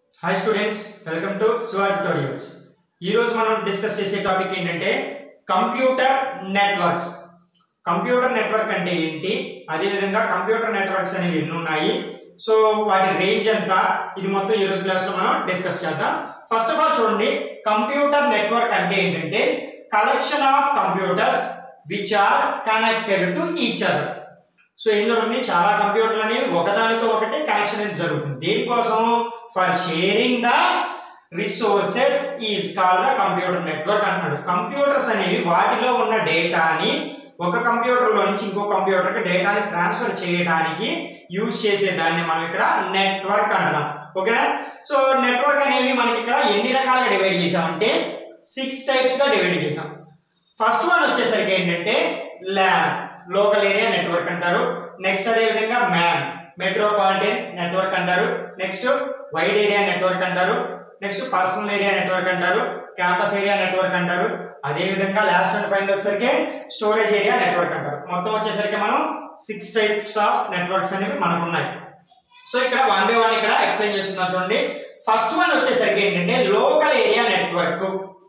hi students welcome to Shiva tutorials ఈరోజు మనం discuss చేసే టాపిక్ ఏంటంటే కంప్యూటర్ నెట్వర్క్స్ కంప్యూటర్ నెట్వర్క్ అంటే ఏంటి అదేవిధంగా కంప్యూటర్ నెట్వర్క్స్ అనేవి ఎన్ని ఉన్నాయి సో వాటి రేంజ్ ఎంత ఇది మొత్తం ఈ రోజు క్లాస్లో మనం డిస్కస్ చేద్దాం ఫస్ట్ ఆఫ్ ఆల్ చూడండి కంప్యూటర్ నెట్వర్క్ అంటే ఏంటంటే collection of computers which are connected to each other so ఏం జరుగుతుంది చాలా కంప్యూటర్లు అనేవి ఒకదానితో ఒకటి కనెక్షన్ అనేది జరుగుతుంది దేనికోసం for sharing the resources is call the computer network అంటున్నాడు కంప్యూటర్స్ అనేవి వాటిలో ఉన్న డేటాని ఒక కంప్యూటర్లో నుంచి ఇంకో కంప్యూటర్కి డేటాని ట్రాన్స్ఫర్ చేయడానికి యూజ్ చేసే దాన్ని మనం ఇక్కడ నెట్వర్క్ అంటున్నాం ఓకేనా సో నెట్వర్క్ అనేవి మనకి ఇక్కడ ఎన్ని రకాలుగా డివైడ్ చేసామంటే సిక్స్ టైప్స్గా డివైడ్ చేసాం ఫస్ట్ వన్ వచ్చేసరికి ఏంటంటే ల్యాన్ లోకల్ ఏరియా నెట్వర్క్ అంటారు నెక్స్ట్ అదే విధంగా మ్యాన్ మెట్రోపాలిటన్ నెట్వర్క్ అంటారు నెక్స్ట్ వైడ్ ఏరియా నెట్వర్క్ అంటారు నెక్స్ట్ పర్సనల్ ఏరియా నెట్వర్క్ అంటారు క్యాంపస్ ఏరియా నెట్వర్క్ అంటారు అదే విధంగా లాస్ట్ అండ్ ఫైనల్ వచ్చేసరికి స్టోరేజ్ ఏరియా నెట్వర్క్ అంటారు మొత్తం వచ్చేసరికి మనం సిక్స్ టైప్స్ ఆఫ్ నెట్వర్క్స్ అనేవి మనకు ఉన్నాయి సో ఇక్కడ వన్ బై వన్ ఇక్కడ ఎక్స్ప్లెయిన్ చేస్తున్నాను చూడండి ఫస్ట్ వన్ వచ్చేసరికి ఏంటంటే local area network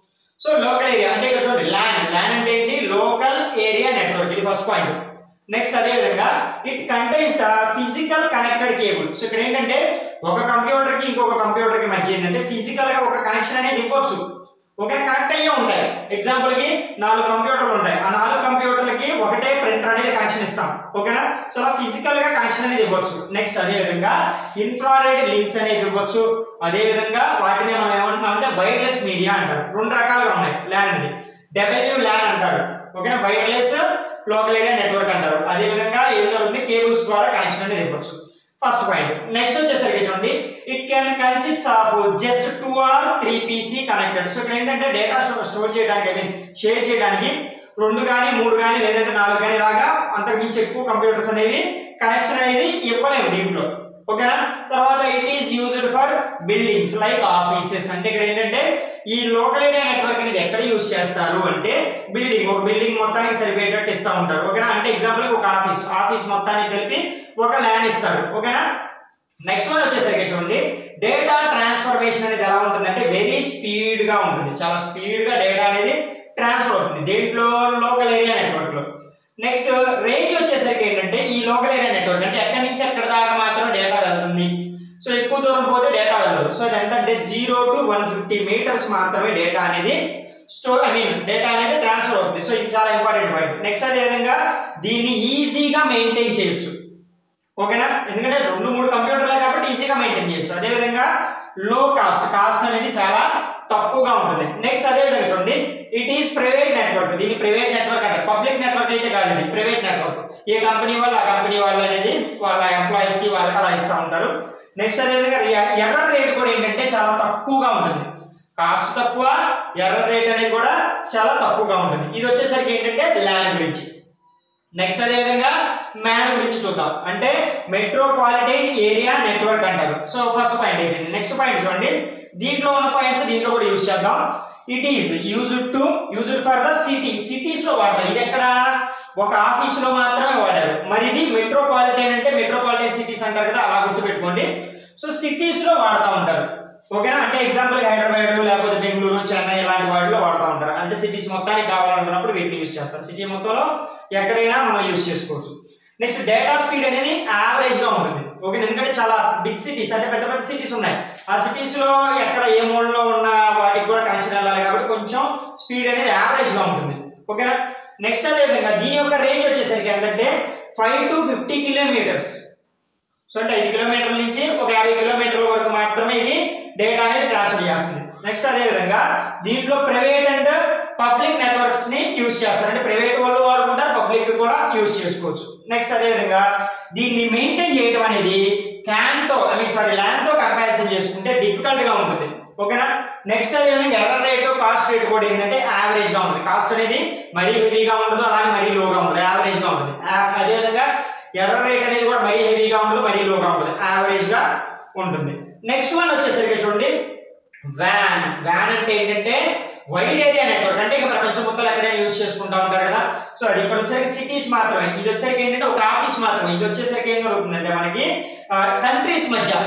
so local area అంటే ఇక్కడ చూడండి ల్యాన్ ల్యాన్ అంటే ఏంటి లోకల్ ఏరియా నెట్వర్క్ ఇది ఫస్ట్ పాయింట్ నెక్స్ట్ అదే విధంగా it contains the physical connected cable so ఇక్కడ ఏంటంటే ఒక కంప్యూటర్ కి ఇంకొక కంప్యూటర్ కి మధ్య ఏంటంటే ఫిజికల్ గా ఒక కనెక్షన్ అనేది ఇవ్వచ్చు ఒకే కనెక్ట్ అయ్యే ఉంటాయి ఎగ్జాంపుల్ కి నాలుగు కంప్యూటర్లు ఉంటాయి ఆ నాలుగు కంప్యూటర్లకి ఒకటే ప్రింటర్ అనేది కనెక్షన్ ఇస్తాం ఓకేనా సో అలా ఫిజికల్ గా కనెక్షన్ అనేది ఇవ్వచ్చు నెక్స్ట్ అదే విధంగా ఇన్ఫ్రారెడ్ లింక్స్ అనేది ఇవ్వచ్చు అదే విధంగా వాటిని మనం ఏమంటున్నాం అంటే వైర్లెస్ మీడియా అంటారు రెండు రకాలుగా ఉన్నాయి ల్యాన్ అనేది డబ్ల్యూ ల్యాన్ అంటారు ఓకేనా వైర్లెస్ లోకల్ ఏరియా నెట్వర్క్ అంటారు అదే విధంగా ఏం జరుగుతుంది కేబుల్స్ ద్వారా కనెక్షన్ అనేది ఇవ్వచ్చు ఫస్ట్ పాయింట్ నెక్స్ట్ వచ్చేసరికి చూడండి it can consist of just two or three PC connected so ఇక్కడ ఏంటంటే డేటా స్టోర్ చేయడానికి ఐ మీన్ షేర్ చేయడానికి రెండు కానీ మూడు కానీ లేదంటే నాలుగు కానీ ఇలాగా అంతకుమించి ఎక్కువ కంప్యూటర్స్ అనేవి కనెక్షన్ అనేది ఇవ్వలేము దీంట్లో ఓకేనా తర్వాత it is used for buildings like offices అంటే ఇక్కడ ఏంటంటే ఈ లోకల్ ఏరియా నెట్వర్క్ అనేది ఎక్కడ యూజ్ చేస్తారు అంటే బిల్డింగ్ ఒక బిల్డింగ్ మొత్తానికి సరిపోయేటట్టు ఇస్తూ ఉంటారు ఓకేనా అంటే ఎగ్జాంపుల్ ఒక ఆఫీస్ ఆఫీస్ మొత్తానికి కలిపి ఒక ల్యాన్ ఇస్తారు ఓకేనా నెక్స్ట్ వన్ వచ్చేసరికి చూడండి డేటా ట్రాన్స్ఫర్మేషన్ అనేది ఎలా ఉంటుంది అంటే వెరీ స్పీడ్ గా ఉంటుంది చాలా స్పీడ్ గా డేటా అనేది ట్రాన్స్ఫర్ అవుతుంది దేంట్లో లోకల్ ఏరియా నెట్వర్క్ లో నెక్స్ట్ రేంజ్ వచ్చేసరికి ఏంటంటే ఈ లోకల్ ఏరియా నెట్వర్క్ అంటే ఎక్కడి నుంచి ఎక్కడ దాకా మాత్రం డేటా వెళ్తుంది సో ఎక్కువ దూరం పోతే డేటా వెళ్ళదు సో అది ఎంత అంటే zero to one fifty metres మాత్రమే డేటా అనేది స్టోర్ ఐ మీన్ డేటా అనేది ట్రాన్స్ఫర్ అవుతుంది సో ఇది చాలా ఇంపార్టెంట్ పాయింట్ నెక్స్ట్ అదే విధంగా దీన్ని ఈజీగా మెయింటైన్ చేయొచ్చు ఓకేనా ఎందుకంటే రెండు మూడు కంప్యూటర్లే కాబట్టి ఈజీగా మెయింటైన్ చేయొచ్చు అదే విధంగా లో కాస్ట్ కాస్ట్ అనేది చాలా తక్కువగా ఉంటుంది నెక్స్ట్ అదే విధంగా చూడండి ఇట్ ఈస్ ప్రైవేట్ నెట్వర్క్ దీన్ని ప్రైవేట్ నెట్వర్క్ అంటే పబ్లిక్ నెట్వర్క్ అయితే కాదు ఇది ప్రైవేట్ నెట్వర్క్ ఏ కంపెనీ వాళ్ళు ఆ కంపెనీ వాళ్ళు అనేది వాళ్ళ ఎంప్లాయీస్ కి వాళ్ళకి అలా ఇస్తూ ఉంటారు నెక్స్ట్ అదే విధంగా ఎర్రర్ రేట్ కూడా ఏంటంటే చాలా తక్కువగా ఉంటుంది కాస్ట్ తక్కువ ఎర్రర్ రేట్ అనేది కూడా చాలా తక్కువగా ఉంటుంది ఇది వచ్చేసరికి ఏంటంటే ల్యాండ్ గురించి నెక్స్ట్ అదే విధంగా మ్యాన్ గురించి చూద్దాం అంటే మెట్రోపాలిటన్ ఏరియా నెట్వర్క్ అంటారు సో ఫస్ట్ పాయింట్ అయిపోయింది నెక్స్ట్ పాయింట్ చూడండి దీంట్లో ఉన్న పాయింట్స్ దీంట్లో కూడా యూజ్ చేద్దాం it is used to used for the city cities లో వాడతారు ఇది ఎక్కడ ఒక ఆఫీస్ లో మాత్రమే వాడారు మరి ఇది మెట్రోపాలిటన్ అంటే మెట్రోపాలిటన్ సిటీస్ అంటారు కదా అలా గుర్తుపెట్టుకోండి సో సిటీస్ లో వాడుతూ ఉంటారు ఓకేనా అంటే ఎగ్జాంపుల్ హైదరాబాద్ లేకపోతే బెంగళూరు చెన్నై ఇలాంటి వాటిలో వాడుతూ ఉంటారు అంటే సిటీస్ మొత్తానికి కావాలనుకున్నప్పుడు వీటిని యూజ్ చేస్తారు సిటీ మొత్తంలో ఎక్కడైనా మనం యూజ్ చేసుకోవచ్చు నెక్స్ట్ డేటా స్పీడ్ అనేది యావరేజ్ గా ఉంటుంది ఓకే ఎందుకంటే చాలా బిగ్ సిటీస్ అంటే పెద్ద పెద్ద సిటీస్ ఉన్నాయి ఆ సిటీస్ లో ఎక్కడ ఏ మోడ్లో ఉన్న వాటికి కూడా కనెక్షన్ వెళ్ళాలి కాబట్టి కొంచెం స్పీడ్ అనేది యావరేజ్ గా ఉంటుంది ఓకేనా నెక్స్ట్ అదే విధంగా దీని యొక్క రేంజ్ వచ్చేసరికి ఏంటంటే five to fifty kilometres so అంటే ఐదు కిలోమీటర్ల నుంచి ఒక యాభై కిలోమీటర్ల వరకు మాత్రమే ఇది డేటా అనేది ట్రాన్స్ఫర్ చేస్తుంది నెక్స్ట్ అదే విధంగా దీంట్లో ప్రైవేట్ అండ్ పబ్లిక్ నెట్వర్క్స్ ని యూజ్ చేస్తారు అంటే ప్రైవేట్ వాళ్ళు వాడుకుంటారు పబ్లిక్ కూడా యూజ్ చేసుకోవచ్చు నెక్స్ట్ అదే విధంగా దీన్ని మెయింటైన్ చేయడం అనేది క్యాన్ తో ఐ మీన్ సారీ ల్యాన్ తో కంపారిజన్ చేసుకుంటే డిఫికల్ట్ గా ఉంటుంది ఓకేనా నెక్స్ట్ అదే విధంగా ఎర్రర్ రేట్ కాస్ట్ రేట్ కూడా ఏంటంటే యావరేజ్ గా ఉంటుంది కాస్ట్ అనేది మరీ హెవీగా ఉండదు అలాగే మరీ లోగా ఉంటుంది యావరేజ్ గా ఉంటుంది అదే విధంగా ఎర్రర్ రేట్ అనేది కూడా మరీ హెవీగా ఉండదు మరీ లోగా ఉంటుంది యావరేజ్ గా ఉంటుంది నెక్స్ట్ వన్ వచ్చేసరికి చూడండి వ్యాన్ వ్యాన్ అంటే ఏంటంటే వైడ్ ఏరియా నెట్వర్క్ అంటే ఇక ప్రపంచం మొత్తం ఎక్కడైనా యూజ్ చేసుకుంటా ఉంటారు కదా సో అది ఇక్కడ వచ్చేసరికి సిటీస్ మాత్రమే ఇది వచ్చేసరికి ఏంటంటే ఒక ఆఫీస్ మాత్రమే ఇది వచ్చేసరికి ఏం జరుగుతుందంటే మనకి కంట్రీస్ మధ్య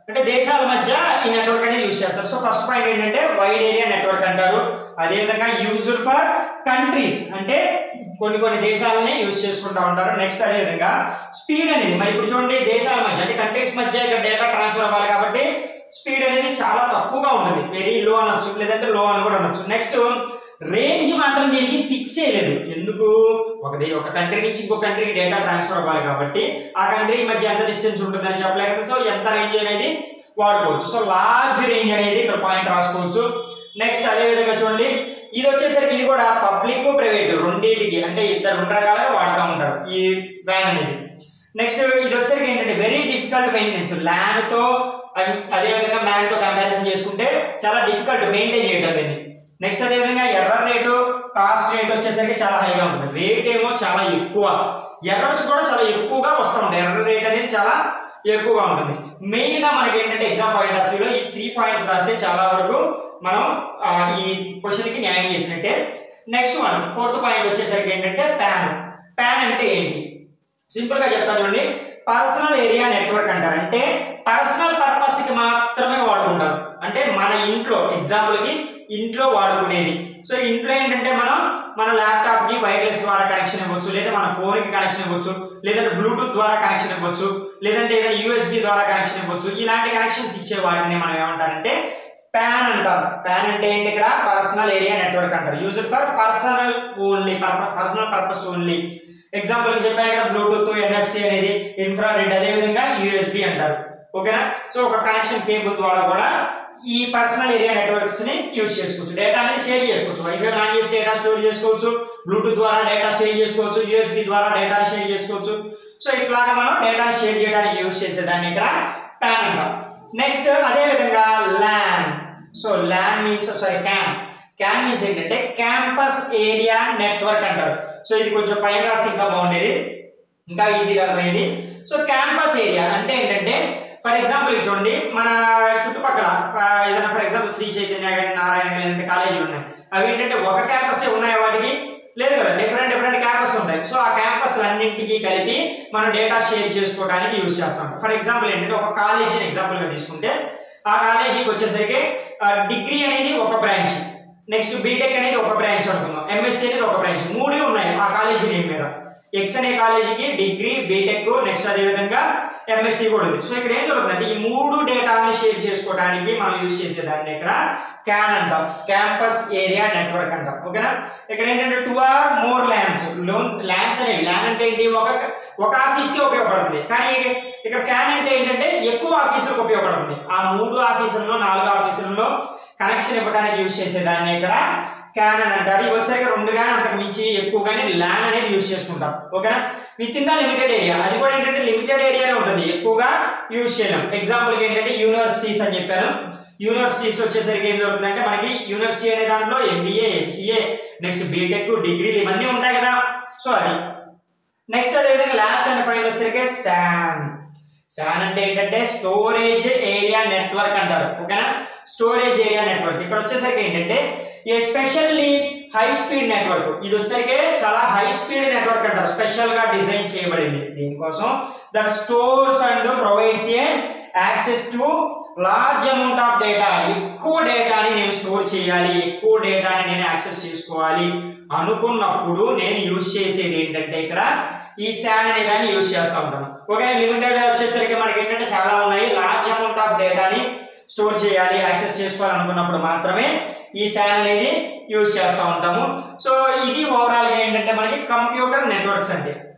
అంటే దేశాల మధ్య ఈ నెట్వర్క్ అనేది యూజ్ చేస్తారు సో ఫస్ట్ పాయింట్ ఏంటంటే వైడ్ ఏరియా నెట్వర్క్ అంటారు అదేవిధంగా యూజ్డ్ ఫర్ కంట్రీస్ అంటే కొన్ని కొన్ని దేశాలని యూజ్ చేసుకుంటా ఉంటారు నెక్స్ట్ అదేవిధంగా స్పీడ్ అనేది మరి ఇప్పుడు చూడండి దేశాల మధ్య అంటే కంట్రీస్ మధ్య ఇక్కడ డేటా ట్రాన్స్ఫర్ అవ్వాలి కాబట్టి స్పీడ్ అనేది చాలా తక్కువగా ఉంటుంది వెరీ లో అనొచ్చు లేదంటే లో అని కూడా అనొచ్చు నెక్స్ట్ రేంజ్ మాత్రం దీనికి ఫిక్స్ చేయలేదు ఎందుకు ఒక దే- ఒక కంట్రీ నుంచి ఇంకో కంట్రీకి డేటా ట్రాన్స్ఫర్ అవ్వాలి కాబట్టి ఆ కంట్రీ మధ్య ఎంత డిస్టెన్స్ ఉంటుందని చెప్పలేదు కదా సో ఎంత రేంజ్ అనేది వాడుకోవచ్చు సో లార్జ్ రేంజ్ అనేది ఇక్కడ పాయింట్ రాసుకోవచ్చు నెక్స్ట్ అదే విధంగా చూడండి ఇది వచ్చేసరికి ఇది కూడా పబ్లిక్ ప్రైవేట్ రెండింటికి అంటే ఇద్దరు రెండు రకాలుగా వాడుతూ ఉంటారు ఈ వ్యాన్ అనేది నెక్స్ట్ ఇది వచ్చేసరికి ఏంటంటే వెరీ డిఫికల్ట్ మెయింటెనెన్స్ ల్యాన్ తో అదే- అదే విధంగా మ్యాన్ తో కంపారిజన్ చేసుకుంటే చాలా డిఫికల్ట్ మెయింటైన్ చేయడం దీన్ని నెక్స్ట్ అదే విధంగా ఎర్రర్ రేటు కాస్ట్ రేట్ వచ్చేసరికి చాలా హైగా ఉంటుంది రేట్ ఏమో చాలా ఎక్కువ ఎర్రర్స్ కూడా చాలా ఎక్కువగా వస్తూ ఉంటాయి ఎర్రర్ రేట్ అనేది చాలా ఎక్కువగా ఉంటుంది మెయిన్ గా మనకి ఏంటంటే ఎగ్జామ్ పాయింట్ ఆఫ్ వ్యూలో ఈ త్రీ పాయింట్స్ రాస్తే చాలా వరకు మనం ఆ, ఈ క్వశ్చన్ కి న్యాయం చేసినట్టే నెక్స్ట్ వన్ ఫోర్త్ పాయింట్ వచ్చేసరికి ఏంటంటే ప్యాన్ ప్యాన్ అంటే ఏంటి సింపుల్ గా చెప్తాను చూడండి పర్సనల్ ఏరియా నెట్వర్క్ అంటారు అంటే పర్సనల్ పర్పస్ కి మాత్రమే వాడుకుంటారు అంటే మన ఇంట్లో ఎగ్జాంపుల్ కి ఇంట్లో వాడుకునేది సో ఇంట్లో ఏంటంటే మనం మన ల్యాప్టాప్ కి వైర్లెస్ ద్వారా కనెక్షన్ ఇవ్వచ్చు లేదా మన ఫోన్ కి కనెక్షన్ ఇవ్వచ్చు లేదంటే బ్లూటూత్ ద్వారా కనెక్షన్ ఇవ్వచ్చు లేదంటే ఏదైనా యూఎస్బి ద్వారా కనెక్షన్ ఇవ్వచ్చు ఇలాంటి కనెక్షన్స్ ఇచ్చే వాటిని మనం ఏమంటారంటే ప్యాన్ అంటారు ప్యాన్ అంటే ఏంటి ఇక్కడ పర్సనల్ ఏరియా నెట్వర్క్ అంటారు used for personal only personal purpose only example చెప్పాను ఇక్కడ బ్లూటూత్ ఎన్ఎఫ్సి అనేది ఇన్ఫ్రారెడ్ అదే విధంగా యూఎస్బి అంటారు ఓకేనా సో ఒక కనెక్షన్ కేబుల్ ద్వారా కూడా ఈ పర్సనల్ ఏరియా నెట్వర్క్స్ ని యూజ్ చేసుకోవచ్చు డేటా అనేది షేర్ చేసుకోవచ్చు వైఫై ఆన్ చేసి డేటా స్టోర్ చేసుకోవచ్చు బ్లూటూత్ ద్వారా డేటా షేర్ చేసుకోవచ్చు యూఎస్బి ద్వారా డేటా షేర్ చేసుకోవచ్చు సో ఇట్లాగా మనం డేటా షేర్ చేయడానికి యూజ్ చేసేదాన్ని ఇక్కడ ప్యాన్ అంటాం నెక్స్ట్ అదే విధంగా LAN so LAN means sorry CAN CAN means ఏంటంటే క్యాంపస్ ఏరియా నెట్వర్క్ అంటారు సో ఇది కొంచెం పైన రాస్తే ఇంకా బాగుండేది ఇంకా ఈజీగా అర్థమయ్యేది సో క్యాంపస్ ఏరియా అంటే ఏంటంటే ఫర్ ఎగ్జాంపుల్ చూడండి మన చుట్టుపక్కల ఆ, ఏదైనా ఫర్ ఎగ్జాంపుల్ శ్రీ చైతన్య కానీ నారాయణ కానీ ఇలాంటి కాలేజీలు ఉన్నాయి అవి ఏంటంటే ఒక క్యాంపస్ ఉన్నాయి వాటికి లేదు కదా డిఫరెంట్ డిఫరెంట్ క్యాంపస్ ఉంటాయి సో ఆ క్యాంపస్ అన్నింటికి కలిపి మనం డేటా షేర్ చేసుకోవడానికి యూజ్ చేస్తాం ఫర్ ఎగ్జాంపుల్ ఏంటంటే ఒక కాలేజీని ఎగ్జాంపుల్ గా తీసుకుంటే ఆ కాలేజీకి వచ్చేసరికి డిగ్రీ అనేది ఒక బ్రాంచ్ నెక్స్ట్ బీటెక్ అనేది ఒక బ్రాంచ్ అనుకుందాం ఎంఎస్సీ అనేది ఒక బ్రాంచ్ మూడు ఉన్నాయి ఆ కాలేజీ నేమ్ మీద ఎక్స్ అనే కాలేజీకి డిగ్రీ బీటెక్ నెక్స్ట్ అదే విధంగా ఎంఎస్సీ కూడా ఉంది సో ఇక్కడ ఏం జరుగుతుందంటే ఈ మూడు డేటాని షేర్ చేసుకోవడానికి మనం యూజ్ చేసేదాన్ని ఇక్కడ క్యాన్ అంటాం క్యాంపస్ ఏరియా నెట్వర్క్ అంటాం ఓకేనా ఇక్కడ ఏంటంటే టూ ఆర్ మోర్ ల్యాండ్స్ లోన్ ల్యాండ్స్ అనేవి ల్యాన్ అంటే ఏంటి ఒక ఒక ఆఫీస్ కి ఉపయోగపడుతుంది కానీ ఇక్కడ క్యాన్ అంటే ఏంటంటే ఎక్కువ ఆఫీసులకు ఉపయోగపడుతుంది ఆ మూడు ఆఫీసుల్లో నాలుగు ఆఫీసుల్లో కనెక్షన్ ఇవ్వడానికి యూజ్ చేసేదాన్ని ఇక్కడ క్యాన్ అని అంటారు ఇవి వచ్చాక రెండు కానీ అంతకు మించి ఎక్కువ కానీ ల్యాన్ అనేది యూజ్ చేసుకుంటాం ఓకేనా with in the limited area అది కూడా ఏంటంటే లిమిటెడ్ ఏరియానే ఉంటుంది ఎక్కువగా యూజ్ చేయలేం ఎగ్జాంపుల్ ఏంటంటే యూనివర్సిటీస్ అని చెప్పాను యూనివర్సిటీస్ వచ్చేసరికి ఏం జరుగుతుందంటే మనకి యూనివర్సిటీ అనే దాంట్లో ఎంబీఏ ఎంసీఏ నెక్స్ట్ బీటెక్ డిగ్రీలు ఇవన్నీ ఉంటాయి కదా సో అది నెక్స్ట్ అదేవిధంగా లాస్ట్ అండ్ ఫైనల్ వచ్చేసరికి శాన్ శాన్ అంటే ఏంటంటే స్టోరేజ్ ఏరియా నెట్వర్క్ అంటారు ఓకేనా స్టోరేజ్ ఏరియా నెట్వర్క్ ఇక్కడ వచ్చేసరికి ఏంటంటే ఎస్పెషల్లీ హై స్పీడ్ నెట్వర్క్ ఇది వచ్చేసరికి చాలా హై స్పీడ్ నెట్వర్క్ అంటారు స్పెషల్ గా డిజైన్ చేయబడింది దీనికోసం that stores and provides a access to large amount of data ఎక్కువ డేటాని నేను స్టోర్ చేయాలి ఎక్కువ డేటాని నేను యాక్సెస్ చేసుకోవాలి అనుకున్నప్పుడు నేను యూజ్ చేసేది ఏంటంటే ఇక్కడ ఈ శాన్ అనే దాన్ని యూజ్ చేస్తూ ఉంటాను ఓకే లిమిటెడ్ వచ్చేసరికి మనకి ఏంటంటే చాలా ఉన్నాయి లార్జ్ అమౌంట్ ఆఫ్ డేటాని స్టోర్ చేయాలి యాక్సెస్ చేసుకోవాలనుకున్నప్పుడు మాత్రమే ఈ శాన్ అనేది యూజ్ చేస్తూ ఉంటాము సో ఇది ఓవరాల్ ఏంటంటే మనకి కంప్యూటర్ నెట్వర్క్స్ అంటే